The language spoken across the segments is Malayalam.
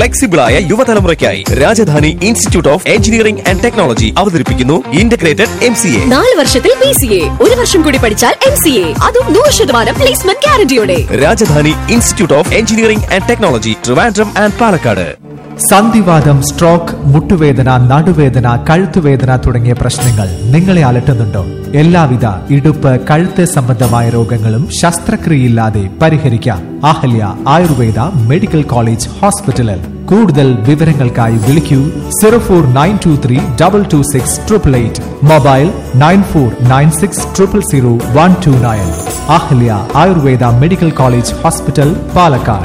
ഫ്ലെക്സിബിൾ ആയ യുവതലമുറയ്ക്കായി Rajadhani institute of engineering and technology അവതരിപ്പിക്കുന്നു ഇന്റഗ്രേറ്റഡ് എം സി എ നാല് വർഷത്തിൽ പി സി എ ഒരു വർഷം കൂടി പഠിച്ചാൽ എം സി എ അതും നൂറ് ശതമാനം പ്ലേസ്മെന്റ് ഗ്യാരണ്ടിയോടെ Rajadhani institute of engineering and technology Trivandrum and Palakkad സന്ധിവാദം സ്ട്രോക്ക് മുട്ടുവേദന നടുവേദന കഴുത്തുവേദന തുടങ്ങിയ പ്രശ്നങ്ങൾ നിങ്ങളെ അലട്ടുന്നുണ്ടോ എല്ലാവിധ ഇടുപ്പ് കഴുത്ത് സംബന്ധമായ രോഗങ്ങളും ശസ്ത്രക്രിയയില്ലാതെ പരിഹരിക്കാം അഹല്യ ആയുർവേദ മെഡിക്കൽ കോളേജ് ഹോസ്പിറ്റലിൽ കൂടുതൽ വിവരങ്ങൾക്കായി വിളിക്കൂ zero four nine two three double two six triple eight mobile nine four nine six triple zero one two nine Ahalya Ayurveda medical college hospital Palakkad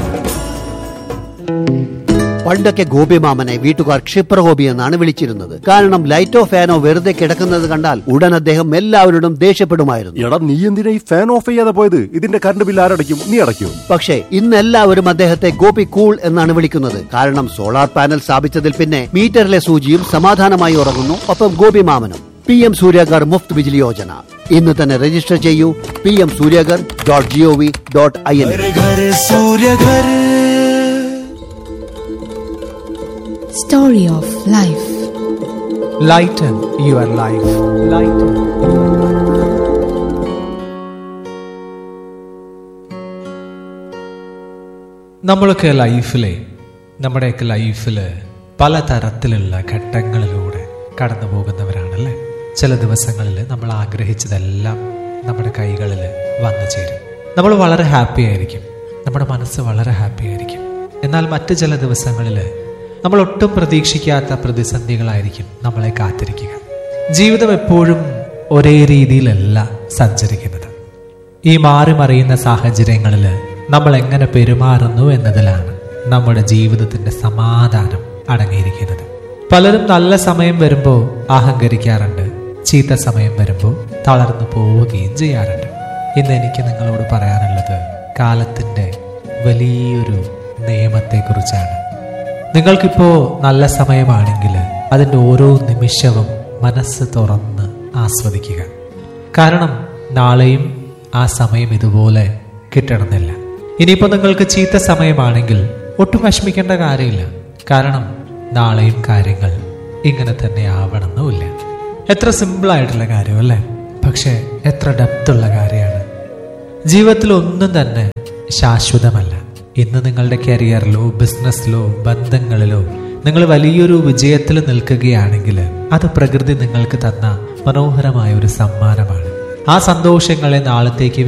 പണ്ടൊക്കെ ഗോപിമാമനെ വീട്ടുകാർ ക്ഷിപ്രഗോപി എന്നാണ് വിളിച്ചിരുന്നത് കാരണം ലൈറ്റോ ഫാനോ വെറുതെ കിടക്കുന്നത് കണ്ടാൽ ഉടൻ അദ്ദേഹം എല്ലാവരോടും ദേഷ്യപ്പെടുമായിരുന്നു എടാ നീ എന്തിനാ ഈ ഫാൻ ഓഫ് ചെയ്യാതെ പോയത് ഇതിന്റെ കറണ്ട് ബില്ല് ആരടയ്ക്കും നീ അടയ്ക്കും പക്ഷേ ഇന്ന് എല്ലാവരും അദ്ദേഹത്തെ ഗോപി കൂൾ എന്നാണ് വിളിക്കുന്നത് കാരണം സോളാർ പാനൽ സ്ഥാപിച്ചതിൽ പിന്നെ മീറ്ററിലെ സൂചിയും സമാധാനമായി ഉറങ്ങുന്നു ഒപ്പം ഗോപിമാമനും പി എം സൂര്യാഗർ മുഫ്ത് ബിജിലി യോജന ഇന്ന് തന്നെ രജിസ്റ്റർ ചെയ്യൂ P M Suryaghar dot G O V dot I N Story of Life. Lighten your life lighten നമ്മളൊക്കെ ലൈഫിലെ നമ്മുടെയൊക്കെ ലൈഫിൽ പലതരത്തിലുള്ള ഘട്ടങ്ങളിലൂടെ കടന്നു പോകുന്നവരാണല്ലേ ചില ദിവസങ്ങളിൽ നമ്മൾ ആഗ്രഹിച്ചതെല്ലാം നമ്മുടെ കൈകളിൽ വന്നു ചേരും നമ്മൾ വളരെ ഹാപ്പി ആയിരിക്കും നമ്മുടെ മനസ്സ് വളരെ ഹാപ്പി ആയിരിക്കും എന്നാൽ മറ്റു ചില ദിവസങ്ങളിൽ നമ്മൾ ഒട്ടും പ്രതീക്ഷിക്കാത്ത പ്രതിസന്ധികളായിരിക്കും നമ്മളെ കാത്തിരിക്കുക ജീവിതം എപ്പോഴും ഒരേ രീതിയിലല്ല സഞ്ചരിക്കുന്നത് ഈ മാറി മറിയുന്ന സാഹചര്യങ്ങളിൽ നമ്മൾ എങ്ങനെ പെരുമാറുന്നു എന്നതിലാണ് നമ്മുടെ ജീവിതത്തിന്റെ സമാധാനം അടങ്ങിയിരിക്കുന്നത് പലരും നല്ല സമയം വരുമ്പോൾ അഹങ്കരിക്കാറുണ്ട് ചീത്ത സമയം വരുമ്പോൾ തളർന്നു പോവുകയും ചെയ്യാറുണ്ട് ഇന്ന് എനിക്ക് നിങ്ങളോട് പറയാനുള്ളത് കാലത്തിന്റെ വലിയൊരു നിയമത്തെക്കുറിച്ചാണ് നിങ്ങൾക്കിപ്പോ നല്ല സമയമാണെങ്കിൽ അതിൻ്റെ ഓരോ നിമിഷവും മനസ്സ് തുറന്ന് ആസ്വദിക്കുക കാരണം നാളെയും ആ സമയം ഇതുപോലെ കിട്ടണമെന്നില്ല ഇനിയിപ്പോൾ നിങ്ങൾക്ക് ചീത്ത സമയമാണെങ്കിൽ ഒട്ടും വിഷമിക്കേണ്ട കാര്യമില്ല കാരണം നാളെയും കാര്യങ്ങൾ ഇങ്ങനെ തന്നെ ആവണമെന്നുമില്ല എത്ര സിമ്പിൾ ആയിട്ടുള്ള കാര്യം അല്ലേ പക്ഷെ എത്ര ഡെപ്തുള്ള കാര്യമാണ് ജീവിതത്തിൽ ഒന്നും തന്നെ ശാശ്വതമല്ല ഇന്ന് നിങ്ങളുടെ കരിയറിലോ ബിസിനസ്സിലോ ബന്ധങ്ങളിലോ നിങ്ങൾ വലിയൊരു വിജയത്തിൽ നിൽക്കുകയാണെങ്കിൽ അത് പ്രകൃതി നിങ്ങൾക്ക് തന്ന മനോഹരമായ ഒരു സമ്മാനമാണ് ആ സന്തോഷങ്ങളെ നാളത്തേക്ക്